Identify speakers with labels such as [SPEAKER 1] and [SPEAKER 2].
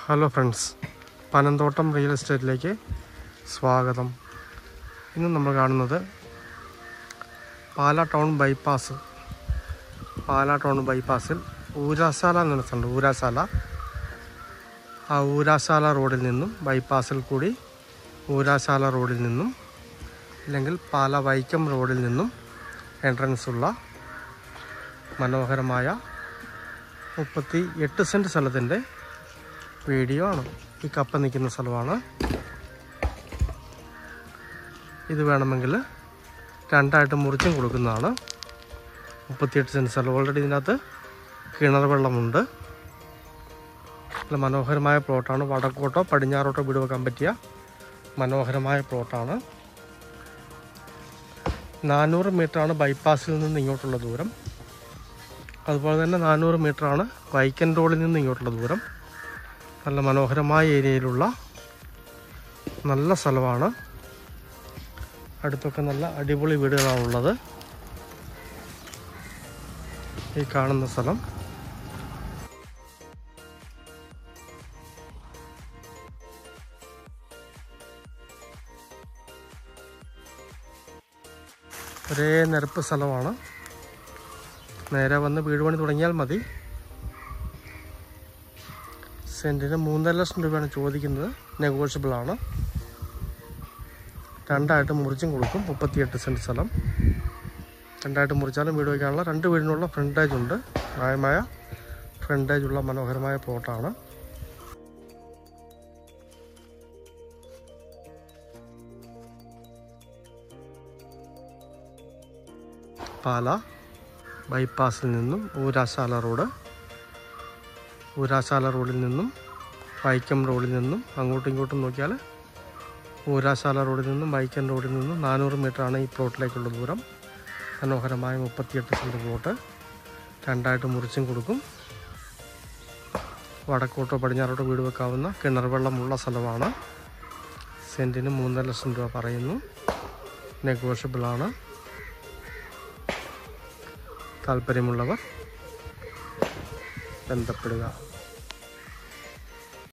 [SPEAKER 1] hello friends Panamthottam real എസ്റ്റേറ്റിലേക്ക് സ്വാഗതം ഇന്ന് നമ്മൾ കാണുന്നത് Pala town bypass Pala town ബൈപ്പാസിൽ ഊരാശാല എന്ന സ്ഥലമുണ്ട് ഊരാശാല ആ ഊരാശാല റോഡിൽ നിന്നും ബൈപ്പാസിൽ കൂടി ഊരാശാല റോഡിൽ നിന്നും അല്ലെങ്കിൽ പാല വൈക്കം റോഡിൽ നിന്നും എൻട്രൻസ് ഉള്ള മനോഹരമായ മുപ്പത്തി എട്ട് സെൻറ്റ് സ്ഥലത്തിൻ്റെ വീഡിയോ ആണ് ഈ കപ്പ നിൽക്കുന്ന സ്ഥലമാണ് ഇത് വേണമെങ്കിൽ രണ്ടായിട്ട് മുറിച്ചും കൊടുക്കുന്നതാണ് മുപ്പത്തിയെട്ട് സെൻറ്റ് സ്ഥലം ഓൾറെഡി ഇതിനകത്ത് കിണർ വെള്ളമുണ്ട് നല്ല മനോഹരമായ പ്ലോട്ടാണ് വടക്കോട്ടോ പടിഞ്ഞാറോട്ടോ വീട് വെക്കാൻ പറ്റിയ മനോഹരമായ പ്ലോട്ടാണ് നാനൂറ് മീറ്ററാണ് ബൈപ്പാസിൽ നിന്ന് ഇങ്ങോട്ടുള്ള ദൂരം അതുപോലെ തന്നെ നാനൂറ് മീറ്ററാണ് വൈക്കൻ റോഡിൽ നിന്ന് ഇങ്ങോട്ടുള്ള ദൂരം നല്ല മനോഹരമായ ഏരിയയിലുള്ള നല്ല സ്ഥലമാണ് അടുത്തൊക്കെ നല്ല അടിപൊളി വീടുകളാണുള്ളത് ഈ കാണുന്ന സ്ഥലം ഒരേ നിരപ്പ് സ്ഥലമാണ് നേരെ വന്ന് വീട് പണി തുടങ്ങിയാൽ മതി സെൻറ്റിന് മൂന്നര ലക്ഷം രൂപയാണ് ചോദിക്കുന്നത് നെഗോഷ്യബിൾ ആണ് രണ്ടായിട്ട് മുറിച്ചും കൊടുക്കും മുപ്പത്തിയെട്ട് സെൻറ്റ് സ്ഥലം രണ്ടായിട്ട് മുറിച്ചാലും വീട് വയ്ക്കാനുള്ള രണ്ട് വീടിനുള്ള ഫ്രണ്ടേജ് ഉണ്ട് ന്യായമായ ഫ്രണ്ടേജ് ഉള്ള മനോഹരമായ പ്ലോട്ടാണ് പാല ബൈപ്പാസിൽ നിന്നും ഊരാശാല റോഡ് ഊരാശാല റോഡിൽ നിന്നും വൈക്കം റോഡിൽ നിന്നും അങ്ങോട്ടും ഇങ്ങോട്ടും നോക്കിയാൽ ഊരാശാല റോഡിൽ നിന്നും വൈക്കം റോഡിൽ നിന്നും നാനൂറ് മീറ്ററാണ് ഈ പ്ലോട്ടിലേക്കുള്ള ദൂരം മനോഹരമായ മുപ്പത്തിയെട്ട് സെൻറ്റ് പ്ലോട്ട് രണ്ടായിട്ട് മുറിച്ചും കൊടുക്കും വടക്കോട്ടോ പടിഞ്ഞാറോട്ടോ വീട് വെക്കാവുന്ന കിണർ വെള്ളമുള്ള സ്ഥലമാണ് സെൻറ്റിന് മൂന്നര ലക്ഷം രൂപ പറയുന്നു നെഗോഷ്യബിളാണ് താല്പര്യമുള്ളവർ ബന്ധപ്പെടുക